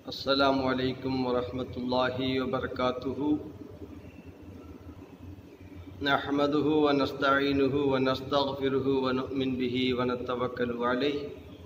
السلام عليكم ورحمة الله وبركاته نحمده ونستعينه ونستغفره ونؤمن به ونتوكل عليه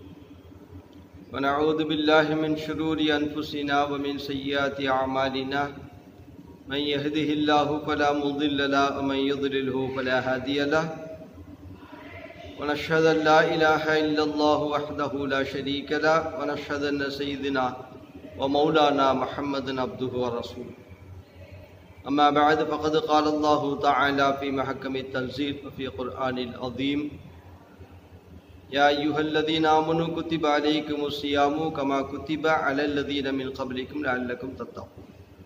ونعوذ بالله من شرور أنفسنا ومن سيئات أعمالنا من يهده الله فلا مضل له ومن يضلله فلا هادي له ونشهد أن لا إله إلا الله وحده لا شريك له ونشهد أن سيدنا ومولانا محمد عبده ورسوله أما بعد فقد قال الله تعالى في محكم التنزيل وفي قرآن العظيم يا أيها الذين آمنوا كتب عليكم الصيام كما كتب على الذين من قبلكم لعلكم تتقون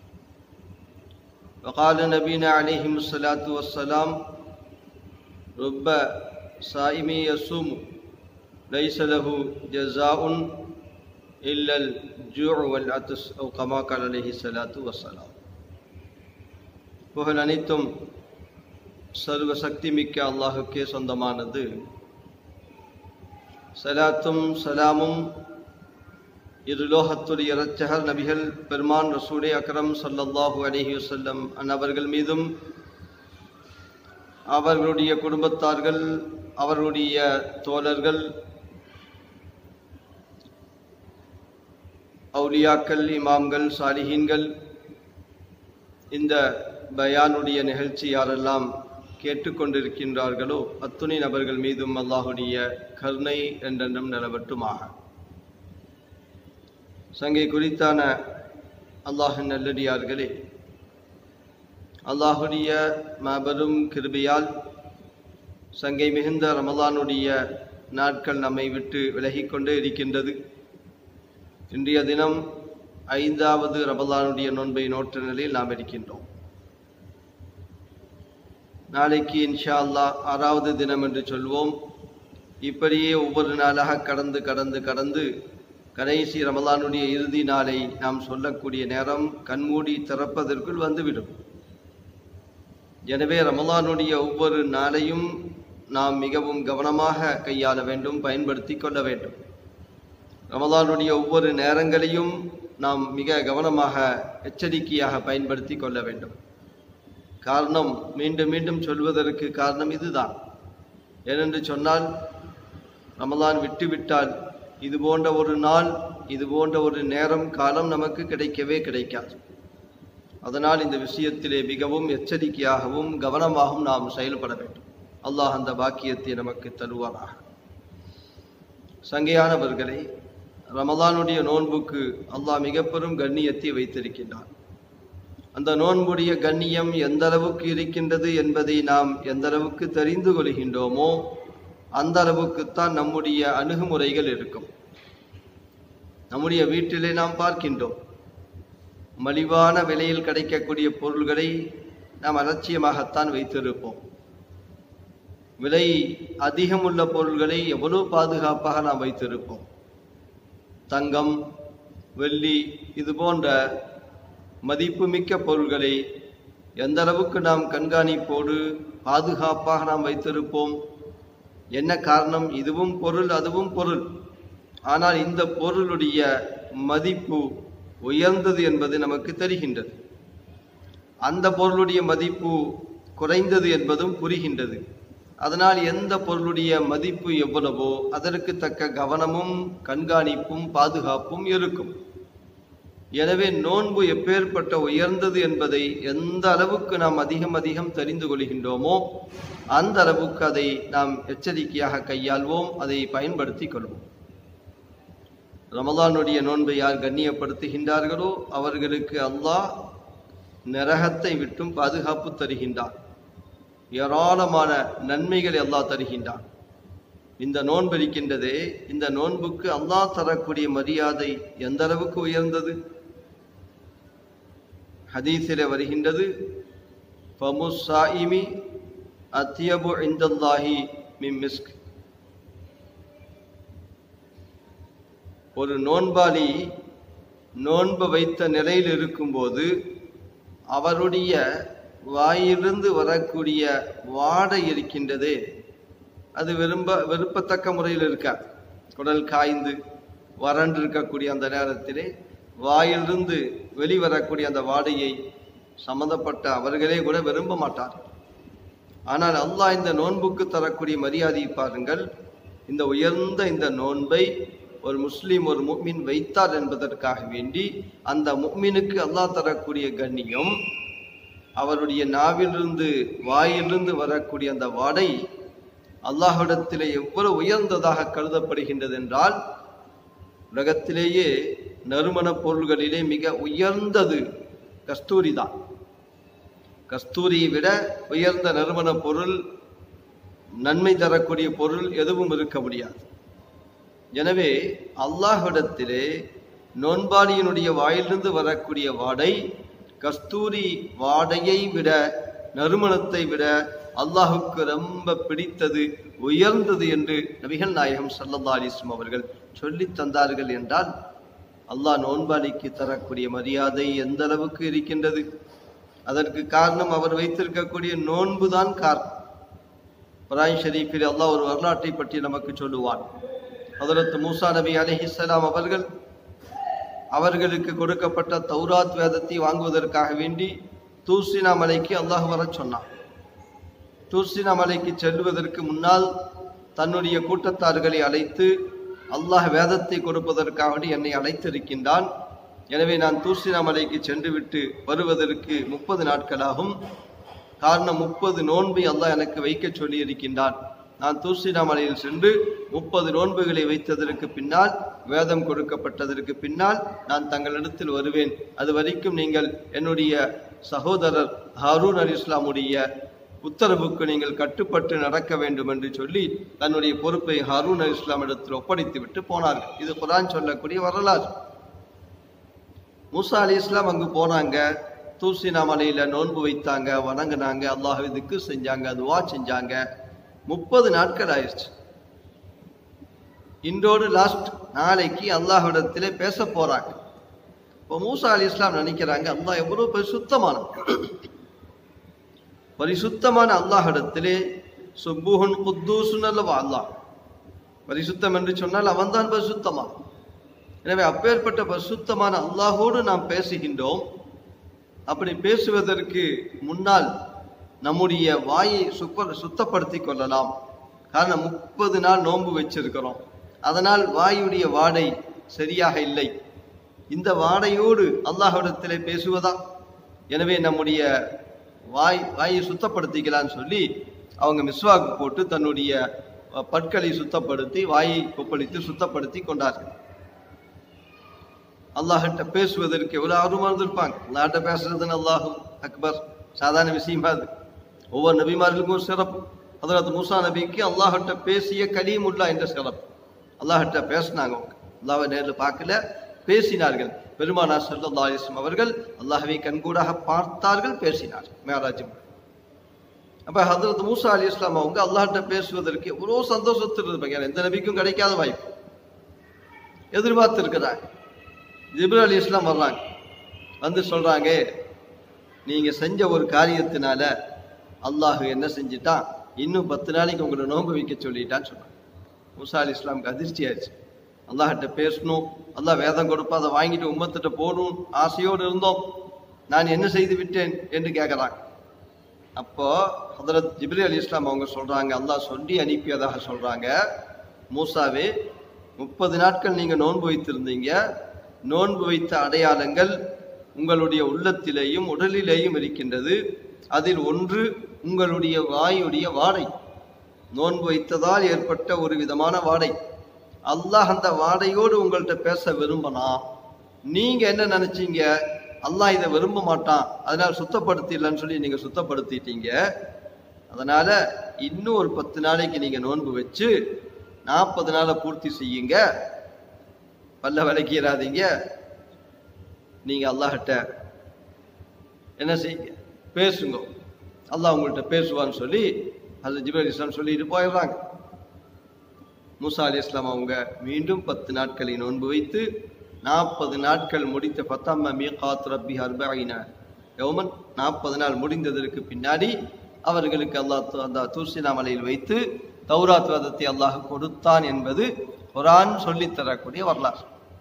وقال نبينا عليهم الصلاة والسلام رب صائم يصوم ليس له جزاء إلا الجوع والعطش أو كما قال عليه الصلاة والسلام புகழ் அனைத்தும் சர்வ சக்தி மிக்க அல்லாஹுக்கே சொந்தமானது சலாத்தும் சலாமும் இருலோகத்துடைய இரட்சகர் நபிகள் பெருமான் ரசூலே அக்ரம் சல்லல்லாஹு அலைஹி வஸல்லம் அன்னவர்கள் மீதும் அவர்களுடைய குடும்பத்தார்கள் அவர்களுடைய தோழர்கள் அவுலியாக்கள் இமாம்கள் சாலிஹீன்கள் இந்த பயானுடைய நிகழ்ச்சி யாரெல்லாம் கேட்டுக்கொண்டிருக்கின்றார்களோ அத்துணை நபர்கள் மீதும் அல்லாஹுடைய கருணை என்றென்றும் நிலவட்டுமாக சங்கை குறித்தான அல்லாஹின் நல்லடியார்களே அல்லாஹுடைய மாபெரும் கிருபையால் சங்கை மிகுந்த ரமலானுடைய நாட்கள் நம்மை விட்டு விலகிக்கொண்டே இருக்கின்றது இன்றைய தினம் ஐந்தாவது ரமலானுடைய நோன்பை நோற்ற நிலையில் நாம் இருக்கின்றோம் நாளைக்கு இன்ஷா அல்லா ஆறாவது தினம் என்று சொல்வோம் இப்படியே ஒவ்வொரு நாளாக கடந்து கடந்து கடந்து கடைசி ரமலானுடைய இறுதி நாளை நாம் சொல்லக்கூடிய நேரம் கண்மூடி திறப்பதற்குள் வந்துவிடும் எனவே ரமலானுடைய ஒவ்வொரு நாளையும் நாம் மிகவும் கவனமாக கையாள வேண்டும் பயன்படுத்தி கொள்ள வேண்டும் ரமலானுடைய ஒவ்வொரு நேரங்களையும் நாம் மிக கவனமாக எச்சரிக்கையாக பயன்படுத்தி கொள்ள வேண்டும் காரணம் மீண்டும் மீண்டும் சொல்வதற்கு காரணம் இதுதான் ஏனென்று சொன்னால் ரமலான் விட்டுவிட்டால் இது போன்ற ஒரு நாள் இது போன்ற ஒரு நேரம் காலம் நமக்கு கிடைக்கவே கிடைக்காது அதனால் இந்த விஷயத்திலே மிகவும் எச்சரிக்கையாகவும் கவனமாகவும் நாம் செயல்பட வேண்டும் அல்லாஹ் அந்த பாக்கியத்தை நமக்கு தருவாராக சங்கையானவர்களே ரமதானுடைய நோன்புக்கு அல்லாஹ் மிக பெரும் கண்ணியத்தை வைத்திருக்கின்றான் அந்த நோன்புடைய கண்ணியம் எந்த அளவுக்கு இருக்கின்றது என்பதை நாம் எந்த அளவுக்கு தெரிந்து கொள்கின்றோமோ அந்த அளவுக்குத்தான் நம்முடைய அணுகுமுறைகள் இருக்கும் நம்முடைய வீட்டிலே நாம் பார்க்கின்றோம் மலிவான விலையில் கிடைக்கக்கூடிய பொருள்களை நாம் அலட்சியமாகத்தான் வைத்திருப்போம் விலை அதிகமுள்ள பொருள்களை எவ்வளவு பாதுகாப்பாக நாம் வைத்திருப்போம் தங்கம் வெள்ளி இது போன்ற மதிப்புமிக்க பொருள்களை எந்த அளவுக்கு நாம் கண்காணிப்போடு பாதுகாப்பாக நாம் வைத்திருப்போம் என்ன காரணம் இதுவும் பொருள் அதுவும் பொருள் ஆனால் இந்த பொருளுடைய மதிப்பு உயர்ந்தது என்பது நமக்கு தெரிகின்றது அந்த பொருளுடைய மதிப்பு குறைந்தது என்பதும் புரிகின்றது அதனால் எந்த பொருளுடைய மதிப்பு எவ்வளவோ அதற்கு தக்க கவனமும் கண்காணிப்பும் பாதுகாப்பும் இருக்கும் எனவே நோன்பு எப்பேற்பட்ட உயர்ந்தது என்பதை எந்த அளவுக்கு நாம் அதிகம் அதிகம் தெரிந்து கொள்கின்றோமோ அந்த அளவுக்கு அதை நாம் எச்சரிக்கையாக கையாள்வோம் அதை பயன்படுத்தி கொள்வோம் ரமதானுடைய நோன்பை யார் கண்ணியப்படுத்துகின்றார்களோ அவர்களுக்கு அல்லாஹ் நரகத்தை விட்டும் பாதுகாப்பு தருகின்றான் ஏராளமான நன்மைகளை அல்லாஹ் தருகின்றான் இந்த நோன்பு இருக்கின்றதே இந்த நோன்புக்கு அல்லாஹ் தரக்கூடிய மரியாதை எந்த அளவுக்கு உயர்ந்தது ஹதீஸில் வருகின்றது ஃபமுசாயிமி அத்தியபு இந்தல்லாஹி மிம் மிஸ்க் ஒரு நோன்பாளி நோன்பு வைத்த நிலையில் இருக்கும்போது அவருடைய வாயிலிருந்து வரக்கூடிய வாடை இருக்கின்றதே அது விரும்ப விருப்பத்தக்க முறையில் இருக்கா குடல் காய்ந்து வறண்டு இருக்கக்கூடிய அந்த நேரத்திலே வாயிலிருந்து வெளிவரக்கூடிய அந்த வாடையை சம்பந்தப்பட்ட அவர்களே கூட விரும்ப மாட்டார்கள் ஆனால் அல்லாஹ் இந்த நோன்புக்கு தரக்கூடிய மரியாதையை பாருங்கள் இந்த உயர்ந்த இந்த நோன்பை ஒரு முஸ்லீம் ஒரு முக்மின் வைத்தார் என்பதற்காக வேண்டி அந்த முக்மினுக்கு அல்லாஹ் தரக்கூடிய கண்ணியம் அவருடைய நாவிலிருந்து வாயிலிருந்து வரக்கூடிய அந்த வாடை அல்லாஹ்விடத்திலே எவ்வளவு உயர்ந்ததாக கருதப்படுகின்றது என்றால் உலகத்திலேயே நறுமணப் பொருள்களிலே மிக உயர்ந்தது கஸ்தூரி தான் கஸ்தூரியை விட உயர்ந்த நறுமணப் பொருள் நன்மை தரக்கூடிய பொருள் எதுவும் இருக்க முடியாது எனவே அல்லாஹ்விடத்திலே நோன்பாளியினுடைய வாயிலிருந்து வரக்கூடிய வாடை கஸ்தூரி வாடையை விட நறுமணத்தை விட அல்லாஹுக்கு ரொம்ப பிடித்தது உயர்ந்தது என்று நபிகள் நாயகம் சல்லல்லா அலிஸ்லம் அவர்கள் சொல்லித் தந்தார்கள் என்றால் அல்லாஹ் நோன்பாளிக்கு தரக்கூடிய மரியாதை எந்த அளவுக்கு இருக்கின்றது அதற்கு காரணம் அவர் வைத்திருக்கக்கூடிய நோன்பு தான் காரணம் பராய் ஷரீஃபில் அல்லாஹ் ஒரு வரலாற்றை பற்றி நமக்கு சொல்லுவான் ஹதரத் மூசா நபி அலிஹிஸ்லாம் அவர்கள் அவர்களுக்கு கொடுக்கப்பட்ட தௌராத் வேதத்தை வாங்குவதற்காக வேண்டி தூர்சினா மலைக்கு அல்லாஹ் வரச் சொன்னான் தூர்சினா மலைக்கு செல்வதற்கு முன்னால் தன்னுடைய கூட்டத்தார்களை அழைத்து அல்லாஹ் வேதத்தை கொடுப்பதற்காக வேண்டி என்னை அழைத்திருக்கின்றான் எனவே நான் தூர்சினா மலைக்கு சென்றுவிட்டு வருவதற்கு முப்பது நாட்களாகும் காரணம் முப்பது நோன்பை அல்லாஹ் எனக்கு வைக்க சொல்லி இருக்கின்றான் நான் தூர்சினா மலையில் சென்று முப்பது நோன்புகளை வைத்ததற்கு பின்னால் வேதம் கொடுக்கப்பட்டதற்கு பின்னால் நான் தங்களிடத்தில் வருவேன் அது வரைக்கும் நீங்கள் என்னுடைய சகோதரர் ஹாரூன் அலி இஸ்லாமுடைய உத்தரவுக்கு நீங்கள் கட்டுப்பட்டு நடக்க வேண்டும் என்று சொல்லி தன்னுடைய பொறுப்பை ஹாரூன் அலி இஸ்லாமிடத்தில் ஒப்படைத்து விட்டு போனார்கள் இது குரான் சொல்லக்கூடிய வரலாறு மூசா அலி இஸ்லாம் அங்கு போனாங்க தூசினா மலையில நோன்பு வைத்தாங்க வணங்குனாங்க அல்லாஹுக்கு செஞ்சாங்க துவா செஞ்சாங்க முப்பது நாட்கள் ஆயிடுச்சு இன்றோடு லாஸ்ட் நாளைக்கு அல்லாஹ்விடத்திலே பேச போறாங்க இப்போ மூசா அலி இஸ்லாம் நினைக்கிறாங்க அல்லாஹ் எவ்வளவு பரிசுத்தமானவன் பரிசுத்தமான அல்லாஹ்விடத்திலே சுப்புஹுன் குத்தூசுன் அல்லவா அல்லாஹ் பரிசுத்தம் என்று சொன்னால் அவன்தான் பரிசுத்தமான் எனவே அப்பேற்பட்ட பரிசுத்தமான அல்லாஹோடு நாம் பேசுகின்றோம் அப்படி பேசுவதற்கு முன்னால் நம்முடைய வாயை சுப்ப சுத்தப்படுத்தி கொள்ளலாம் காரணம் முப்பது நாள் நோன்பு வச்சிருக்கிறோம் அதனால் வாயுடைய வாடை சரியாக இல்லை இந்த வாடையோடு அல்லாஹ்விடத்திலே பேசுவதா எனவே நம்முடைய வாய் வாயை சுத்தப்படுத்திக்கலான்னு சொல்லி அவங்க மிஸ்வாக்கு போட்டு தன்னுடைய அஹ், பற்களை சுத்தப்படுத்தி வாயை கொப்பளித்து சுத்தப்படுத்தி கொண்டார்கள் அல்லாஹ்கிட்ட பேசுவதற்கு எவ்வளவு ஆர்வமா இருந்திருப்பாங்க அல்லாஹ்கிட்ட பேசுறதுன்னு அல்லாஹு அக்பர் சாதாரண விஷயமா அது ஒவ்வொரு நபிமார்களுக்கும் ஒரு சிறப்பு ஹதரத் மூசா நபிக்கு அல்லாஹ்கிட்ட பேசிய கலீமுல்லா என்ற சிறப்பு அல்லாஹ்கிட்ட பேசினாங்க அவங்க அல்லாஹ்வை நேரில் பார்க்கல பேசினார்கள் பெருமானா ஸல்லல்லாஹு அலைஹி வஸல்லம் அவர்கள் அல்லாஹ்வை கண்கூடாக பார்த்தார்கள் பேசினார் மேராஜ் அப்ப ஹதரத் மூசா அலி இஸ்லாம் அவங்க அல்லாஹ்கிட்ட பேசுவதற்கு எவ்வளோ சந்தோஷத்தில் இருப்பாங்க ஏன்னா எந்த நபிக்கும் கிடைக்காத வாய்ப்பு எதிர்பார்த்திருக்கிறாங்க ஜிப்ரல் அலி இஸ்லாம் வர்றாங்க வந்து சொல்றாங்க நீங்க செஞ்ச ஒரு காரியத்தினால அல்லாஹ் என்ன செஞ்சிட்டான் இன்னும் பத்து நாளைக்கு உங்களை நோன்பு வைக்க சொல்லிட்டான்னு சொன்னாங்க மூசா அலி இஸ்லாமுக்கு அதிர்ச்சி ஆயிடுச்சு அல்லாஹ்கிட்ட பேசணும் அல்லாஹ் வேதம் கொடுப்பா அதை வாங்கிட்டு உம்மத்திட்ட போகணும் ஆசையோடு இருந்தோம் நான் என்ன செய்து விட்டேன் என்று கேட்குறாங்க அப்போ ஹதரத் ஜிப்ரி அலி இஸ்லாம் அவங்க சொல்றாங்க அல்லாஹ் சொல்லி அனுப்பியதாக சொல்றாங்க மூசாவே முப்பது நாட்கள் நீங்க நோன்பு வைத்திருந்தீங்க நோன்பு வைத்த அடையாளங்கள் உங்களுடைய உள்ளத்திலேயும் உடலிலேயும் இருக்கின்றது அதில் ஒன்று உங்களுடைய வாயுடைய வாடை நோன்பு வைத்ததால் ஏற்பட்ட ஒரு விதமான வாடை அல்லாஹ் அந்த வாடையோடு உங்கள்கிட்ட பேச விரும்பினா நீங்க என்ன நினைச்சீங்க அல்லாஹ் இதை விரும்ப மாட்டான் அதனால சுத்தப்படுத்திடலன்னு சொல்லி நீங்க சுத்தப்படுத்திட்டீங்க அதனால இன்னும் ஒரு பத்து நாளைக்கு நீங்க நோன்பு வச்சு நாற்பது நாளை பூர்த்தி செய்யுங்க பல்ல விளக்கிறாதீங்க நீங்க அல்லாஹ்கிட்ட என்ன செய்யுங்க பேசுங்க அல்லாஹ் உங்கள்கிட்ட பேசுவான்னு சொல்லி அது ஜிபர் இஸ்லாம் சொல்லிட்டு போயிடுறாங்க மூசா அலி இஸ்லாம் அவங்க மீண்டும் பத்து நாட்களை நோன்பு வைத்து நாற்பது நாட்கள் முடித்த பத்தாம் மீகாத் ரப்பி அர்பாயின யௌமன் நாற்பது நாள் முடிந்ததற்கு பின்னாடி அவர்களுக்கு அல்லாஹ் து- அந்த தூர்சினா மலையில் வைத்து தௌராத் வேதத்தை அல்லாஹ் கொடுத்தான் என்பது குரான் சொல்லித் தரக்கூடிய வரலாறு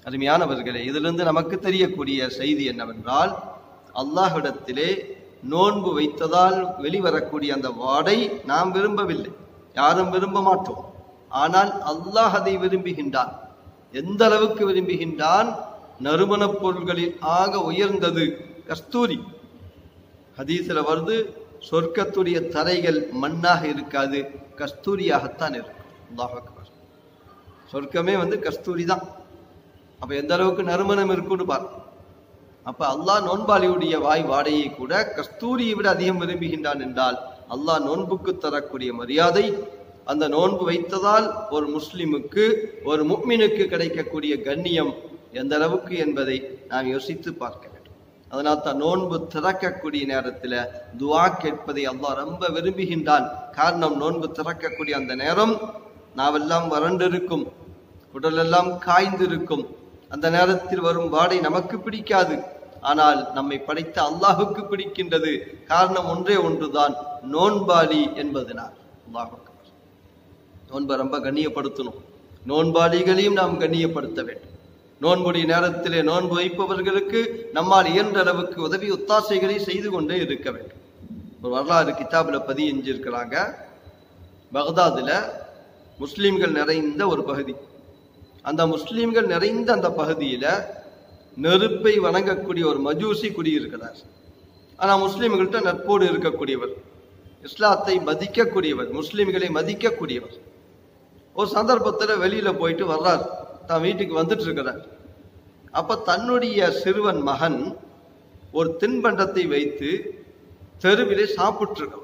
அருமையானவர்களே இதிலிருந்து நமக்கு தெரியக்கூடிய செய்தி என்னவென்றால் அல்லாஹ்விடத்திலே நோன்பு வைத்ததால் வெளிவரக்கூடிய அந்த வாடை நாம் விரும்பவில்லை யாரும் விரும்ப மாட்டோம் ஆனால் அல்லாஹ் அதை விரும்புகின்றான் எந்த அளவுக்கு விரும்புகின்றான் நறுமணப் பொருள்களில் ஆக உயர்ந்தது கஸ்தூரி ஹதீஸில் வருது சொர்க்கத்துடைய தரைகள் மண்ணாக இருக்காது கஸ்தூரியாகத்தான் இருக்கும் அல்லாஹ் அக்பர் சொர்க்கமே வந்து கஸ்தூரி தான் அப்ப எந்த அளவுக்கு நறுமணம் இருக்குன்னு பாரு அப்ப அல்லாஹ் நோன்பாளியுடைய வாய் வாடையை கூட கஸ்தூரியை விட அதிகம் விரும்புகின்றான் என்றால் அல்லாஹ் நோன்புக்கு தரக்கூடிய மரியாதை அந்த நோன்பு வைத்ததால் ஒரு முஸ்லிமுக்கு ஒரு முக்மினுக்கு கிடைக்கக்கூடிய கண்ணியம் எந்த அளவுக்கு என்பதை நாம் யோசித்து பார்க்க வேண்டும் அதனால் தான் நோன்பு திறக்கக்கூடிய நேரத்தில் துவா கேட்பதை அல்லாஹ் ரொம்ப விரும்புகின்றான் காரணம் நோன்பு திறக்கக்கூடிய அந்த நேரம் நாவெல்லாம் வறண்டிருக்கும் உடலெல்லாம் காய்ந்திருக்கும் அந்த நேரத்தில் வரும் வாடை நமக்கு பிடிக்காது ஆனால் நம்மை படைத்த அல்லாஹுக்கு பிடிக்கின்றது காரணம் ஒன்றே ஒன்றுதான் நோன்பாளி என்பதனால் அல்லாஹ் நோன்பை ரொம்ப கண்ணியப்படுத்தணும் நோன்பாளிகளையும் நாம் கண்ணியப்படுத்த வேண்டும் நோன்புடைய நேரத்திலே நோன்பு வைப்பவர்களுக்கு நம்மால் இயன்ற அளவுக்கு உதவி ஒத்தாசைகளை செய்து கொண்டே இருக்க வேண்டும் ஒரு வரலாறு கிதாபில் பதியஞ்சிருக்கிறாங்க பகதாதுல முஸ்லிம்கள் நிறைந்த ஒரு பகுதி அந்த முஸ்லிம்கள் நிறைந்த அந்த பகுதியில நெருப்பை வணங்கக்கூடிய ஒரு மஜூசி குடியிருக்கிறார் ஆனா முஸ்லிம்கள்ட்ட நட்போடு இருக்கக்கூடியவர் இஸ்லாத்தை மதிக்கக்கூடியவர் முஸ்லிம்களை மதிக்கக்கூடியவர் ஒரு சந்தர்ப்பத்துல வெளியில போயிட்டு வர்றார் தான் வீட்டுக்கு வந்துட்டு இருக்கிறார் அப்ப தன்னுடைய சிறுவன் மகன் ஒரு தின்பண்டத்தை வைத்து தெருவிலே சாப்பிட்டு இருக்கான்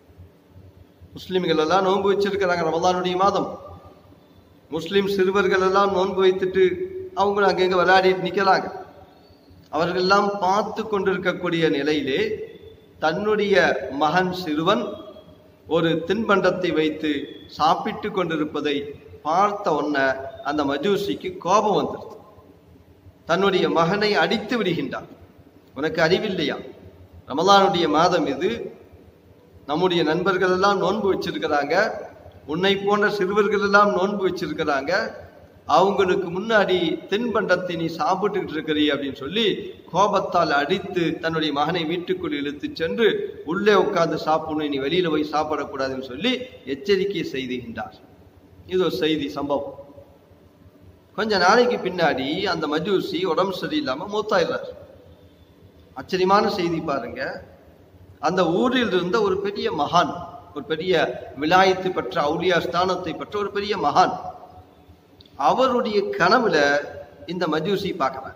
முஸ்லிம்கள் எல்லாம் நோன்பு வச்சிருக்கிறாங்க ரமதானுடைய மாதம் முஸ்லிம் சிறுவர்கள் எல்லாம் நோன்பு வைத்துட்டு அவங்க அங்கங்க விளையாடிட்டு நிக்கிறாங்க அவர்கள் எல்லாம் பார்த்து கொண்டிருக்கக்கூடிய நிலையிலே தன்னுடைய மகன் சிறுவன் ஒரு தின்பண்டத்தை வைத்து சாப்பிட்டு கொண்டிருப்பதை பார்த்த உடனே அந்த மஜூசிக்கு கோபம் வந்துடுது தன்னுடைய மகனை அடித்து விடுகின்றான் உனக்கு அறிவில்லையா ரமலானுடைய மாதம் இது நம்முடைய நண்பர்கள் எல்லாம் நோன்பு வச்சிருக்கிறாங்க உன்னை போன்ற சிறுவர்கள் எல்லாம் நோன்பு வச்சிருக்கிறாங்க அவங்களுக்கு முன்னாடி தின்பண்டத்தை நீ சாப்பிட்டுக்கிட்டு இருக்கிறீ அப்படின்னு சொல்லி கோபத்தால் அடித்து தன்னுடைய மகனை வீட்டுக்குள் இழுத்து சென்று உள்ளே உட்கார்ந்து சாப்பிடணும் நீ வெளியில போய் சாப்பிடக்கூடாதுன்னு சொல்லி எச்சரிக்கை செய்துகின்றார் இது ஒரு செய்தி சம்பவம் கொஞ்ச நாளைக்கு பின்னாடி அந்த மஜூசி உடம்பு சரியில்லாம மூத்தாயிடுறார் ஆச்சரியமான செய்தி பாருங்க அந்த ஊரில் இருந்த ஒரு பெரிய மகான் ஒரு பெரிய விலாயத்து பெற்ற அவுலியா ஸ்தானத்தை பெற்ற ஒரு பெரிய மகான் அவருடைய கனவுல இந்த மஜூசி பார்க்கறாங்க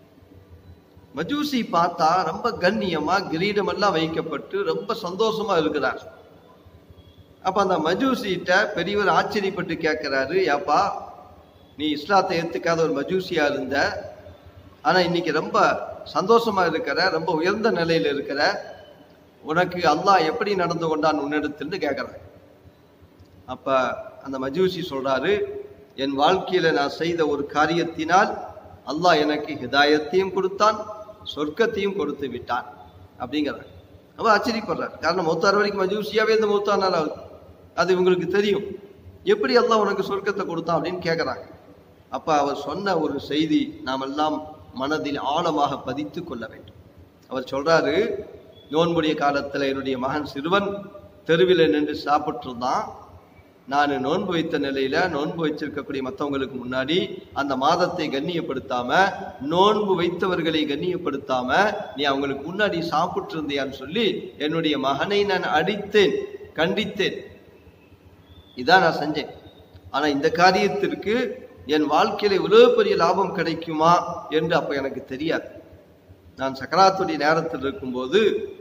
மஜூசி பார்த்தா ரொம்ப கண்ணியமா கிரீடம் எல்லாம் வைக்கப்பட்டு ரொம்ப சந்தோஷமா இருக்கிறார் அப்ப அந்த மஜூசிட்ட பெரியவர் ஆச்சரியப்பட்டு கேட்கிறாரு ஏப்பா நீ இஸ்லாத்தை ஏத்துக்காத ஒரு மஜூசியா இருந்த ஆனா இன்னைக்கு ரொம்ப சந்தோஷமா இருக்கிற ரொம்ப உயர்ந்த நிலையில இருக்கிற உனக்கு அல்லாஹ் எப்படி நடந்து கொண்டான் உன்னிடத்தில்னு கேட்கிறாங்க அப்ப அந்த மஜூசி சொல்றாரு என் வாழ்க்கையில நான் செய்த ஒரு காரியத்தினால் அல்லாஹ் எனக்கு ஹிதாயத்தையும் கொடுத்தான் சொர்க்கத்தையும் கொடுத்து விட்டான் அப்படிங்கிறார் அவ ஆச்சரியப்படுறார் காரணம் மௌத்தார் வரைக்கும் மஜூசியாவே இந்த மௌத்தானால் ஆகுது அது இவங்களுக்கு தெரியும் எப்படி அல்லாஹ் உனக்கு சொர்க்கத்தை கொடுத்தான் அப்படின்னு கேட்குறாங்க அப்ப அவர் சொன்ன ஒரு செய்தி நாம் எல்லாம் மனதில் ஆழமாக பதித்து கொள்ள வேண்டும் அவர் சொல்றாரு நோன்புடைய காலத்துல என்னுடைய மகன் சிறுவன் தெருவில் நின்று சாப்பிட்டு இருந்தான் நான் நோன்பு வைத்த நிலையில நோன்பு வச்சிருக்கக்கூடிய மற்றவங்களுக்கு முன்னாடி அந்த மாதத்தை கண்ணியப்படுத்தாம நோன்பு வைத்தவர்களை கண்ணியப்படுத்தாம நீ அவங்களுக்கு முன்னாடி சாப்பிட்டு இருந்தியான்னு சொல்லி என்னுடைய மகனை நான் அடித்தேன் கண்டித்தேன் இதான் நான் செஞ்சேன் ஆனா இந்த காரியத்திற்கு என் வாழ்க்கையில இவ்வளவு பெரிய லாபம் கிடைக்குமா என்று அப்ப எனக்கு தெரியாது நான் சக்கராத்துடைய நேரத்தில் இருக்கும்போது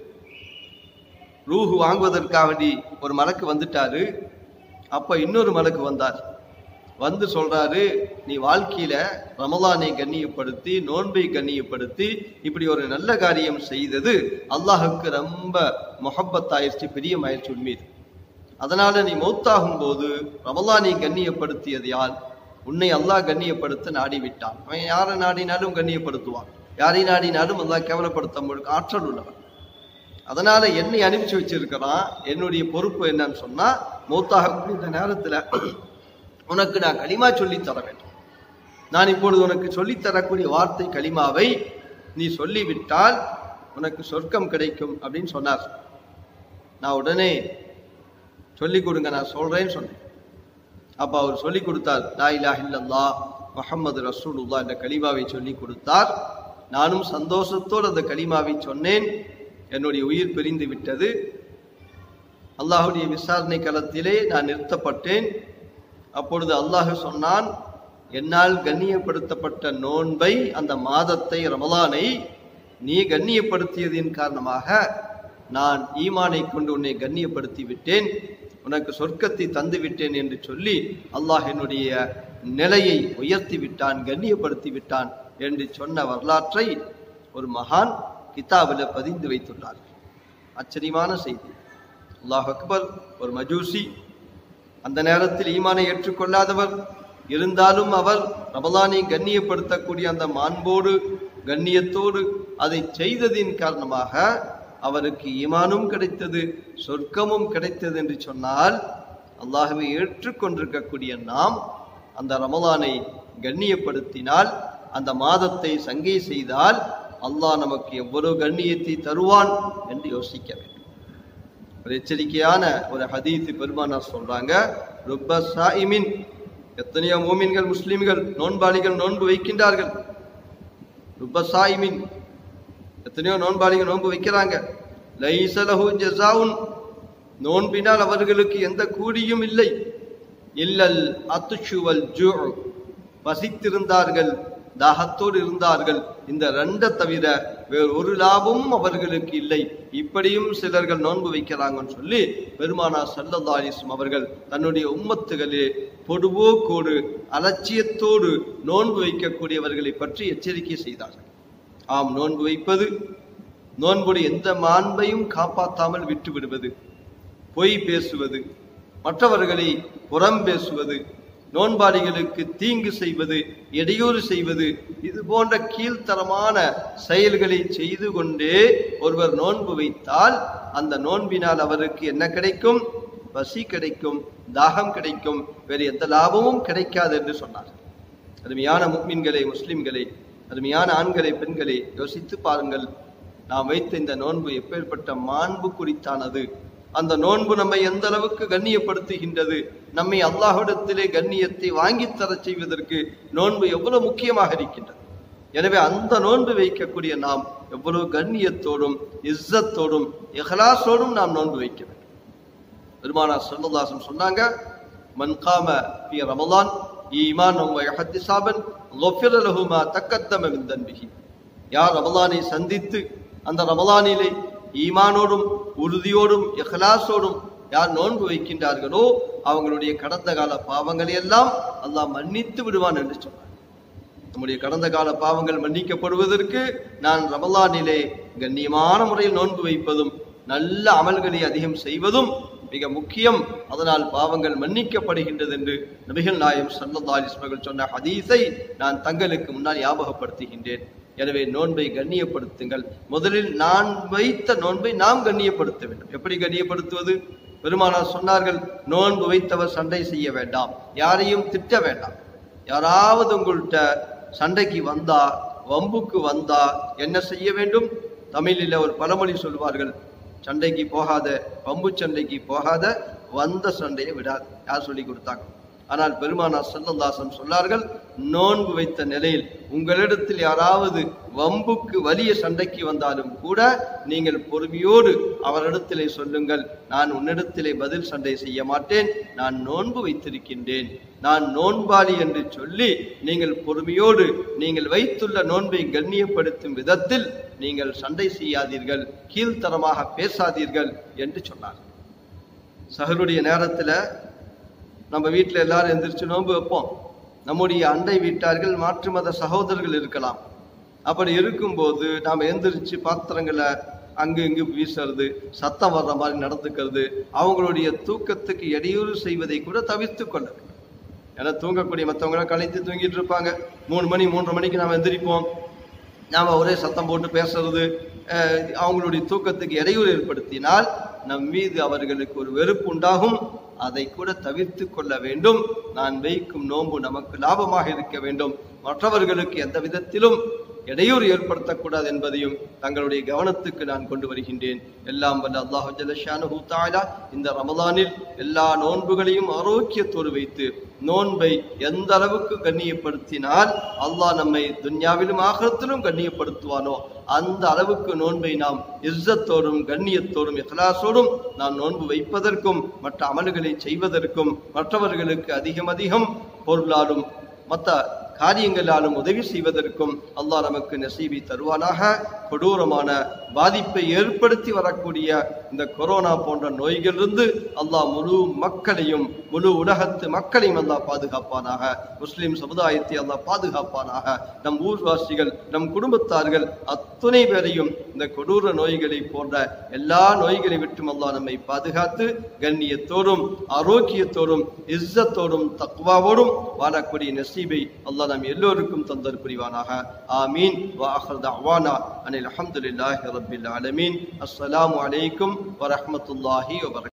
ரூஹு வாங்குவதற்காக வேண்டி ஒரு மலக்கு வந்துட்டாரு அப்ப இன்னொரு மலக்கு வந்தார் வந்து சொல்றாரு நீ வாழ்க்கையில ரமலானை கண்ணியப்படுத்தி நோன்பை கண்ணியப்படுத்தி இப்படி ஒரு நல்ல காரியம் செய்தது அல்லாஹுக்கு ரொம்ப மொஹப்பத்தாயிருச்சு பிரியமாயிருச்சு உன் மீது அதனால நீ மௌத்தாகும் போது ரமலானை கண்ணியப்படுத்தியதையால் உன்னை அல்லாஹ் கண்ணியப்படுத்த நாடி விட்டான் அவன் யாரை நாடினாலும் கண்ணியப்படுத்துவான் யாரை நாடினாலும் அல்லாஹ் கேவலப்படுத்த முழுக்க ஆற்றல் உள்ளவன் அதனால என்னை அனுப்பிச்சு வச்சிருக்கிறான் என்னுடைய பொறுப்பு என்னன்னு சொன்னா மௌத்தாகக்கூடிய இந்த நேரத்துல உனக்கு நான் களிமா சொல்லி தர வேண்டும் நான் இப்பொழுது உனக்கு சொல்லித் தரக்கூடிய வார்த்தை கலிமாவை நீ சொல்லிவிட்டால் உனக்கு சொர்க்கம் கிடைக்கும் அப்படின்னு சொன்னார் நான் உடனே சொல்லிக் கொடுங்க நான் சொல்றேன்னு சொன்னேன் அப்ப அவர் சொல்லிக் கொடுத்தார் லா இலாஹ இல்லல்லாஹ் முஹம்மது ரசூலுல்லாஹ் என்ற கலிமாவை சொல்லிக் கொடுத்தார் நானும் சந்தோஷத்தோடு அந்த கலிமாவை சொன்னேன் என்னுடைய உயிர் பிரிந்து விட்டது அல்லாஹுடைய விசாரணை களத்திலே நான் நிறுத்தப்பட்டேன் அப்பொழுது அல்லாஹ் சொன்னான் என்னால் கண்ணியப்படுத்தப்பட்ட நோன்பை அந்த மாதத்தை ரமலானை நீ கண்ணியப்படுத்தியதின் காரணமாக நான் ஈமானை கொண்டு உன்னை கண்ணியப்படுத்தி விட்டேன் உனக்கு சொர்க்கத்தை தந்து விட்டேன் என்று சொல்லி அல்லாஹ் என்னுடைய நிலையை உயர்த்தி விட்டான் கண்ணியப்படுத்தி விட்டான் என்று சொன்ன வரலாற்றை ஒரு மகான் கிதாபில் பதிந்து வைத்துள்ளார் ஆச்சரியமான செய்தி அல்லாஹ் அக்பர் ஒரு மஜூசி அந்த நேரத்தில் ஈமானை ஏற்றுக்கொள்ளாதவர் இருந்தாலும் அவர் ரமலானை கண்ணியப்படுத்தக்கூடிய அந்த மாண்போடு கண்ணியத்தோடு அதை செய்ததின் காரணமாக அவருக்கு ஈமானும் கிடைத்தது சொர்க்கமும் கிடைத்தது என்று சொன்னால் அல்லாஹ்வை ஏற்றுக்கொண்டிருக்கக்கூடிய நாம் அந்த ரமலானை கண்ணியப்படுத்தினால் அந்த மாதத்தை சங்கை செய்தால் அல்லாஹ் நமக்கு எவ்வளவு கண்ணியத்தை தருவான் என்று யோசிக்க வேண்டும் ஒரு எச்சரிக்கையான ஒரு ஹதீத்து பெருமானார் சொல்றாங்க ருப்ப சாயிமின் எத்தனையோ மூமின்கள் முஸ்லிம்கள் நோன்பாளிகள் நோன்பு வைக்கின்றார்கள் ருப்ப சாயிமின் எத்தனையோ நோன்பாளிகள் நோன்பு வைக்கிறாங்க லைசலஹு ஜஸாவுன் நோன்பினால் அவர்களுக்கு எந்த கூலியும் இல்லை இல்லல் அத்துஷுவல் ஜூ பசித்திருந்தார்கள் தாகத்தோடு இருந்தார்கள் இந்த ரெண்டை தவிர வேறு ஒரு லாபமும் அவர்களுக்கு இல்லை இப்படியும் சிலர்கள் நோன்பு வைக்கிறாங்கன்னு சொல்லி பெருமானா சல்லல்லா அலிஸ்லம் அவர்கள் தன்னுடைய உம்மத்துகளே பொடுபோக்கோடு அலட்சியத்தோடு நோன்பு வைக்கக்கூடியவர்களை பற்றி எச்சரிக்கை செய்தார்கள் ஆம் நோன்பு வைப்பது நோன்புடைய எந்த மாண்பையும் காப்பாற்றாமல் விட்டு விடுவது பொய் பேசுவது மற்றவர்களை புறம் பேசுவது நோன்பாளிகளுக்கு தீங்கு செய்வது இடையூறு செய்வது இது போன்ற கீழ்த்தரமான செயல்களை செய்து கொண்டே ஒருவர் நோன்பு வைத்தால் அந்த நோன்பினால் அவருக்கு என்ன கிடைக்கும் பசி கிடைக்கும் தாகம் கிடைக்கும் வேறு எந்த லாபமும் கிடைக்காது என்று சொன்னார் அருமையான முக்மின்களே முஸ்லிம்களே அருமையான ஆண்களே பெண்களே யோசித்து பாருங்கள் நாம் வைத்த இந்த நோன்பு எப்பேற்பட்ட மாண்பு குறித்தானது அந்த நோன்பு நம்மை எந்த அளவுக்கு கண்ணியப்படுத்துகின்றது நம்மை அல்லாஹ்விடத்திலே கண்ணியத்தை வாங்கித் தரச் செய்வதற்கு நோன்பு எவ்வளவு முக்கியமாக இருக்கின்றது எனவே அந்த நோன்பு வைக்கக்கூடிய நாம் எவ்வளவு கண்ணியத்தோடும் இஸ்ஸத்தோடும் இஹ்லாஸோடும் நாம் நோன்பு வைக்க வேண்டும் பெருமானா சொல்லதாசன் சொன்னாங்க மன் காம ஃபி ரமலான் ஈமானம் வ இஹ்திசாபன் غفر له ما تقدم من ذنبه யார் ரமலானை சந்தித்து அந்த ரமலானிலே ஈமானோடும் உறுதியோடும் இஹ்லாஸோடும் யார் நோன்பு வைக்கின்றார்களோ அவங்களுடைய கடந்த கால பாவங்களை எல்லாம் அல்லாஹ் மன்னித்து விடுவான் என்று சொன்னார் நம்முடைய கடந்த கால பாவங்கள் மன்னிக்கப்படுவதற்கு நான் ரமலானிலே கண்ணியமான முறையில் நோன்பு வைப்பதும் நல்ல அமல்களை அதிகம் செய்வதும் மிக முக்கியம் அதனால் பாவங்கள் மன்னிக்கப்படுகின்றது என்று நபிகள் நாயம் சல்லல்லா அலிஸ்மகள் சொன்ன ஹதீஸை நான் தங்களுக்கு முன்னால் ஞாபகப்படுத்துகின்றேன் எனவே நோன்பை கண்ணியப்படுத்துங்கள் முதலில் நான் வைத்த நோன்பை நாம் கண்ணியப்படுத்த வேண்டும் எப்படி கண்ணியப்படுத்துவது பெருமானார் சொன்னார்கள் நோன்பு வைத்தவர் சண்டை செய்ய வேண்டாம் யாரையும் திட்ட வேண்டாம் யாராவது உங்கள்கிட்ட சண்டைக்கு வந்தா வம்புக்கு வந்தா என்ன செய்ய வேண்டும் தமிழில் ஒரு பழமொழி சொல்வார்கள் சண்டைக்கு போகாத பம்பு சண்டைக்கு போகாத வந்த சண்டையை விடாது யார் சொல்லி கொடுத்தாங்க ஆனால் பெருமானார் செல்லந்தாசன் சொன்னார்கள் நோன்பு வைத்த நிலையில் உங்களிடத்தில் யாராவது வம்புக்கு வலிய சண்டைக்கு வந்தாலும் கூட நீங்கள் பொறுமையோடு அவரிடத்திலே சொல்லுங்கள் நான் உன்னிடத்திலே பதில் சண்டை செய்ய மாட்டேன் நான் நோன்பு வைத்திருக்கின்றேன் நான் நோன்பாளி என்று சொல்லி நீங்கள் பொறுமையோடு நீங்கள் வைத்துள்ள நோன்பை கண்ணியப்படுத்தும் விதத்தில் நீங்கள் சண்டை செய்யாதீர்கள் கீழ்த்தரமாக பேசாதீர்கள் என்று சொன்னார் சகருடைய நேரத்துல நம்ம வீட்டில் எல்லாரும் எந்திரிச்சு நோன்பு வைப்போம் நம்முடைய அண்டை வீட்டார்கள் மாற்று மத சகோதரர்கள் இருக்கலாம் அப்படி இருக்கும்போது நாம் எந்திரிச்சு பாத்திரங்களை அங்கு இங்கு வீசுறது சத்தம் வர்ற மாதிரி நடந்துக்கிறது அவங்களுடைய தூக்கத்துக்கு இடையூறு செய்வதை கூட தவிர்த்து கொள்ள வேண்டும் ஏன்னா தூங்கக்கூடிய மற்றவங்களாம் கலைத்து தூங்கிட்டு இருப்பாங்க மூணு மணி மூன்றரை மணிக்கு நாம் எந்திரிப்போம் நாம் ஒரே சத்தம் போட்டு பேசுறது அஹ், அவங்களுடைய தூக்கத்துக்கு இடையூறு ஏற்படுத்தினால் நம் மீது அவர்களுக்கு ஒரு வெறுப்பு உண்டாகும் அதை கூட தவிர்த்து கொள்ள வேண்டும் நான் வைக்கும் நோன்பு நமக்கு லாபமாக இருக்க வேண்டும் மற்றவர்களுக்கு எந்த விதத்திலும் இடையூறு ஏற்படுத்தக்கூடாது என்பதையும் தங்களுடைய கவனத்துக்கு நான் கொண்டு வருகின்றேன் எல்லாம் வல்ல அல்லாஹு ஜல்லஷானு தாலா இந்த ரமதானில் எல்லா நோன்புகளையும் ஆரோக்கியத்தோடு வைத்து நோன்பை எந்த அளவுக்கு கண்ணியப்படுத்தினால் அல்லாஹ் நம்மை துன்யாவிலும் ஆகத்திலும் கண்ணியப்படுத்துவானோ அந்த அளவுக்கு நோன்பை நாம் இஸ்ஸத்தோடும் கண்ணியத்தோடும் இஹ்லாசோடும் நாம் நோன்பு வைப்பதற்கும் மற்ற அமல்களை செய்வதற்கும் மற்றவர்களுக்கு அதிகம் அதிகம் பொருளாலும் மற்ற காரியங்களாலும் உதவி செய்வதற்கும் அல்லாஹ் நமக்கு நசீபி தருவானாக கொடூரமான பாதிப்பை ஏற்படுத்தி வரக்கூடிய இந்த கொரோனா போன்ற நோய்களிலிருந்து அல்லாஹ் முழு மக்களையும் முழு உலகத்து மக்களையும் அல்லாஹ் பாதுகாப்பானாக முஸ்லிம் சமுதாயத்தை அல்லாஹ் பாதுகாப்பானாக நம் ஊர்வாசிகள் நம் குடும்பத்தார்கள் அத்துணை பேரையும் இந்த கொடூர நோய்களை போன்ற எல்லா நோய்களை விட்டும் அல்லாஹ் நம்மை பாதுகாத்து கண்ணியத்தோடும் ஆரோக்கியத்தோடும் இஸ்ஸத்தோடும் தக்வாவோடும் வாழக்கூடிய நசீபை அல்லாஹ் நம் எல்லோருக்கும் தந்தர் புரிவானாக ஆமீன் வாஹர் தஅவானா அனில் அல்ஹம்துலில்லாஹி ரப்பில் ஆலமீன் அஸ்ஸலாமு அலைக்கும் வரஹ்மத்துல்லாஹி வபரகாத்துஹு